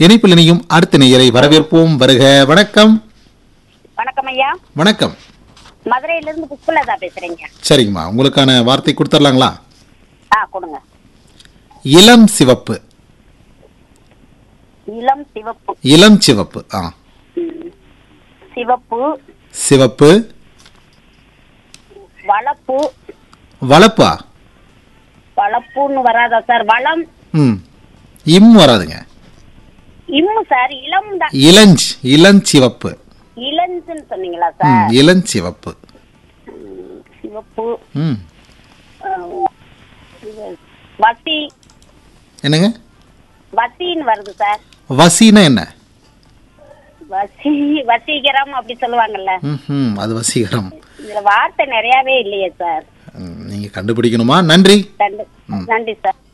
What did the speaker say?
இணைப்பில் இணையும் அடுத்த நேயரை வரவேற்போம் வருக வணக்கம் வணக்கம் ஐயா வணக்கம் மதுரையிலிருந்து புஷ்பலதா பேசுறேங்க சரிங்கம்மா உங்களுக்கான வார்த்தை கொடுத்துடலாங்களா ஆ கொடுங்க இளம் சிவப்பு இளம் சிவப்பு இளம் சிவப்பு ஆ ம். சிவப்பு சிவப்பு வளப்பு வளப்பா வளப்புன்னு வராதா சார் வளம் ம் இம் வராதுங்க இம்மு சார் இளம் தான் இளஞ்ச் இளஞ்சிவப்பு இளஞ்சுன்னு சொன்னீங்களா ம் சார் இளஞ்சிவப்பு சிவப்பு ம் ஆ, இது, வசி என்னங்க வசின்னு வருது சார் வசினா என்ன வசி வசீகரம் அப்படி சொல்லுவாங்கல்ல ம் அது வசீகரம் இதுல வார்த்தை நிறையவே இல்லையே சார் ம், நீங்க கண்டுபிடிக்கணுமா நன்றி நன்றி நன்றி சார்